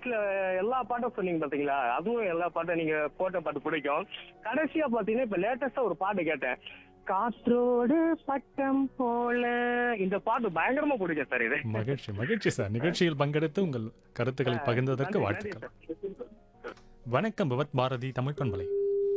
லிஸ்ட்ல எல்லா பாட்டும் சொன்னீங்க பாத்தீங்களா அதுவும் எல்லா பாட்டும் நீங்க போட்ட பாட்டு பிடிக்கும் கடைசியா பாத்தீங்கன்னா இப்ப லேட்டஸ்டா ஒரு பாட்டு கேட்டேன் காற்றோடு பட்டம் போல இந்த பாட்டு பயங்கரமா பிடிக்கும் சார் இது மகிழ்ச்சி மகிழ்ச்சி சார் நிகழ்ச்சியில் பங்கெடுத்து உங்கள் கருத்துக்களை பகிர்ந்ததற்கு நன்றி, வாழ்த்துக்கள் நன்றி சார். வணக்கம் விபத் பாரதி தமிழ் பண்பலை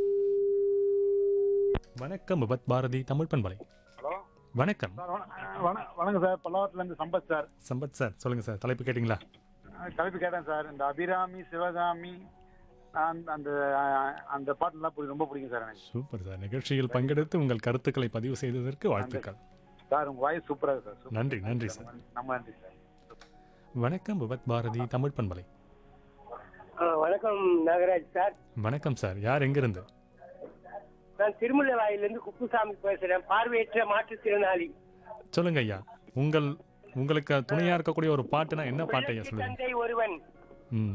வணக்கம் விபத் பாரதி தமிழ் பண்பலை ஹலோ வணக்கம் சார் வண- வண- வணக்கம் சார் பல்லாவரத்துலேருந்து சம்பத் சார் சம்பத் சார் சொல்லுங்க சார் தலைப்பு கேட்டிங்களா அஹ் தலைப்பு கேட்டேன் சார் இந்த அபிராமி சிவகாமி அந்த அந்த அஹ், அந்த பாட்டுலாம் பிடி- ரொம்ப பிடிக்கும் சார் எனக்கு சூப்பர் சார் நிகழ்ச்சியில் பங்கெடுத்து உங்கள் கருத்துக்களை பதிவு செய்ததற்கு வாழ்த்துக்கள் சார் உங்க வாய்ஸ் சூப்பரா இருக்கு சார் சூப்பர். நன்றி நன்றி சார் நம்ம நன்றி சார் வணக்கம் விபத் பாரதி தமிழ் பண்பலை ஆ, வணக்கம் நாகராஜ் சார் வணக்கம் சார் யார் எங்கிருந்து நான் திருமலை வாயிலிருந்து குப்புசாமி பேசுறேன் பார்வையற்ற மாற்றுத்திறனாளி சொல்லுங்க ஐயா உங்கள் உங்களுக்கு துணையா இருக்கக்கூடிய ஒரு பாட்டுனா என்ன பாட்டு ஐயா உலகிற்கு சொல்லுங்க தந்தை ஒருவன் ம்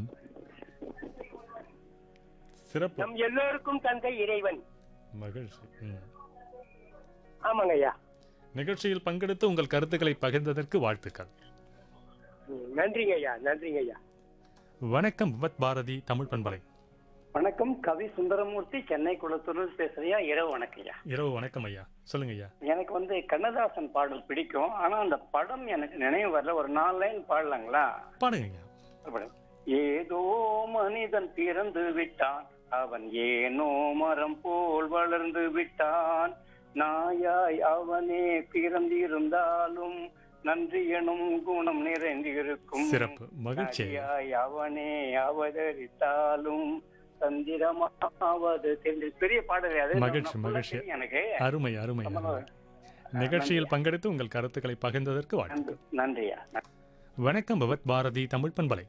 சிறப்பு நம் எல்லோருக்கும் தந்தை இறைவன் மகிழ்ச்சி ம் ஆமாங்க ஐயா நிகழ்ச்சியில் பங்கெடுத்து உங்கள் கருத்துக்களை பகிர்ந்ததற்கு வாழ்த்துக்கள் ம், நன்றிங்க ஐயா நன்றிங்க ஐயா வணக்கம் விபத் பாரதி தமிழ் பண்பலை வணக்கம் கவி சுந்தரமூர்த்தி சென்னை குளத்தூர் பேசுறியா இரவு வணக்கம்யா இரவு வணக்கம் ஐயா சொல்லுங்க ஐயா எனக்கு வந்து கண்ணதாசன் பாடல் பிடிக்கும் ஆனா அந்த படம் எனக்கு நினைவு வரல ஒரு நாலு லைன் பாடலாங்களா பாடுங்க ஐயா படம். ஏதோ மனிதன் பிறந்து விட்டான் அவன் ஏனோ மரம் போல் வளர்ந்து விட்டான் நாயாய் அவனே பிறந்திருந்தாலும் நன்றி எனும் குணம் நிறைந்திருக்கும் சிறப்பு மகிழ்ச்சி ஐயா. நரியாய் அவனே அவதரித்தாலும் தந்திரமாவது தெரிந்து பெரிய பாடல் அது மகிழ்ச்சி, நான் full ஆ மகிழ்ச்சி. தெரியும் எனக்கு அருமை அருமை அருமை நிகழ்ச்சியில் பங்கெடுத்து உங்கள் கருத்துக்களை பகிர்ந்ததற்கு வாழ்த்துக்கள் நன்றி- நன்றியா வணக்கம் பவத் பாரதி தமிழ் பண்பலை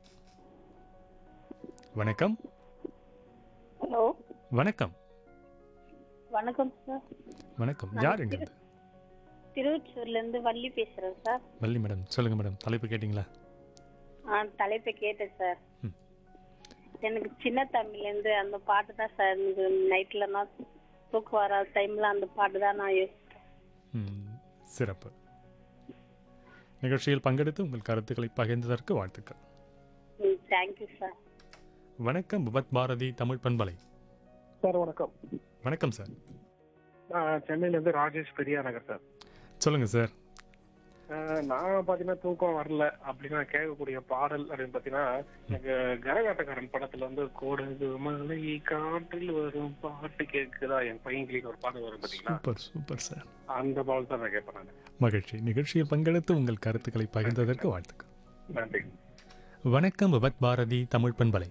வணக்கம் ஹலோ வணக்கம் வணக்கம் சார் வணக்கம் யார் எங்கிருந்து திருவச்சூர்ல இருந்து வள்ளி பேசுறேன் சார் வள்ளி மேடம் சொல்லுங்க மேடம் தலைப்பு கேட்டிங்களா ஆ தலைப்பை கேட்டேன் சார் ம். எனக்கு சின்ன தம்பில இருந்து அந்த பாட்டு தான் சார் எனக்கு நைட்ல நான் தூக்கம் வராத டைம்ல அந்த பாட்டு தான் நான் யோசிப்பேன் ம், சிறப்பு நிகழ்ச்சியில் பங்கெடுத்து உங்கள் கருத்துக்களை பகிர்ந்ததற்கு வாழ்த்துக்கள் ம் தேங்க்யூ சார் வணக்கம் விபத் பாரதி தமிழ் பண்பலை சார் வணக்கம் வணக்கம் சார் நான் சென்னையில இருந்து ராஜேஷ் பெரியா நகர் சார் சொல்லுங்க சார் அஹ் நான் பாத்தீங்கன்னா தூக்கம் வரல அப்படின்னு நான் கேட்கக்கூடிய பாடல் அப்படின்னு பாத்தீங்கன்னா எனக்கு கரகாட்டக்காரன் படத்துல வந்து கோடகு மலை காற்றில் வரும் பாட்டு கேட்குதா என் பையன்களுக்கு ஒரு பாட்டு வரும் பாத்தீங்களா சூப்பர் சூப்பர் சார் அந்த பாடல் தான் நான் கேட்பேன் நான் மகிழ்ச்சி நிகழ்ச்சியில் பங்கெடுத்து உங்கள் கருத்துக்களை பகிர்ந்ததற்கு வாழ்த்துக்கள் நன்றி வணக்கம் விபத் பாரதி தமிழ் பண்பலை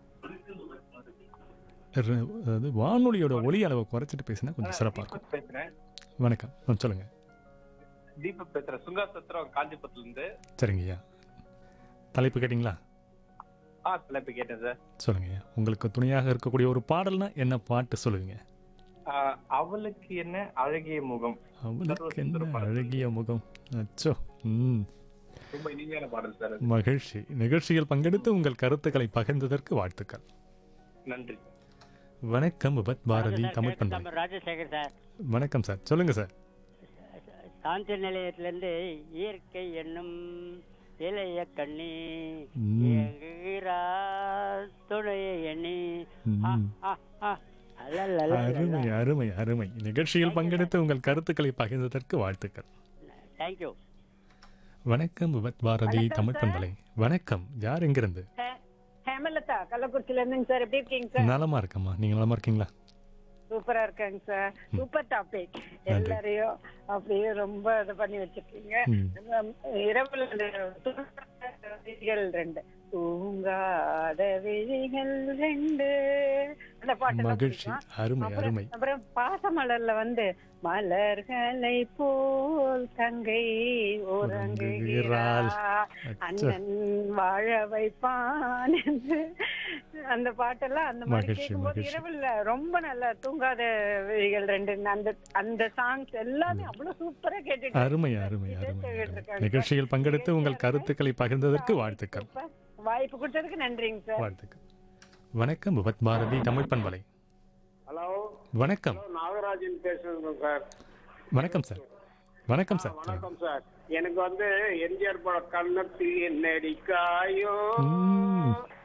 ர- அதாவது வானொலியோட ஒலி அளவை குறைச்சிட்டு பேசினா கொஞ்சம் சிறப்பாக இருக்கும் பேசுறேன் வணக்கம் ஆ, சொல்லுங்க தீபக் பேசுறேன் சுங்கா சத்திரம் காஞ்சிபுரத்துல இருந்து சரிங்க ஐயா தலைப்பு கேட்டிங்களா ஆ தலைப்பு கேட்டேன் சார் சொல்லுங்க ஐயா உங்களுக்கு துணையாக இருக்கக்கூடிய ஒரு பாடல்னா என்ன பாட்டு சொல்லுவீங்க ஆ, அவளுக்கு என்ன அழகிய முகம் அவளுக்கு என்ன அழகிய முகம் அச்சோ ம் ரொம்ப இனிமையான பாடல் சார் அது. மகிழ்ச்சி நிகழ்ச்சியில் பங்கெடுத்து உங்கள் கருத்துக்களை பகிர்ந்ததற்கு வாழ்த்துக்கள் நன்றி வணக்கம் விபத் பாரதி தமிழ் பண்பலை ராஜசேகர் சார் வணக்கம் சார் சொல்லுங்க சார் சாந்தி நிலையத்திலிருந்து இயற்கை என்னும் இளைய கண்ணி ம். இயங்குகிறார் துணையை எண்ணி ம். அருமை அருமை அருமை நிகழ்ச்சியில் பங்கெடுத்து உங்கள் கருத்துக்களை பகிர்ந்ததற்கு வாழ்த்துக்கள் தேங்க்யூ வணக்கம் விபத் பாரதி தமிழ் பண்பலை வணக்கம் யார் எங்கிருந்து ஹேமலதா கள்ளக்குறிச்சில இருந்துங்க சார் எப்படி இருக்கீங்க சார் நலமா இருக்கம்மா நீங்க நலமா இருக்கீங்களா சூப்பரா இருக்காங்க சார் சூப்பர் டாபிக் எல்லாரையும் அப்படியே ரொம்ப இது பண்ணி வச்சிருக்கீங்க ம். உம், இரவுல இந்த தூங்காத விழிகள் ரெண்டு தூங்காத விழிகள் ரெண்டு அந்த பாட்டு மகிழ்ச்சி அருமை அருமை அப்புறம் பாசமலர்ல வந்து மலர்களை போல் தங்கை உறங்குகிறாள். உறங்குகிறாள் அச்சோ. அண்ணன் வாழ வைப்பான் என்று அந்த பாட்டெல்லாம் அந்த மாதிரி மகிழ்ச்சி, கேட்கும்போது மகிழ்ச்சி. இரவுல ரொம்ப நல்லா தூங்காத விழிகள் ரெண்டு அந்த அந்த சாங்ஸ் எல்லாமே அவ்வளவு சூப்பரா கேட்டுட்டு அருமை அருமை அருமை அருமை நிகழ்ச்சியில் பங்கெடுத்து உங்கள் கருத்துக்களை பகிர்ந்ததற்கு வாழ்த்துக்கள் சூப்பர். வாய்ப்பு கொடுத்ததுக்கு நன்றிங்க சார் வாழ்த்துக்கள் வணக்கம் விபத் பாரதி தமிழ் பண்பலை ஹலோ வணக்கம் நாகராஜன் பேசுறேங்க சார் வணக்கம் சார் வணக்கம் சார் வணக்கம் சார் எனக்கு வந்து எம்ஜிஆர் படம் கண்ணத்தில் என்னடி காயோ ம்.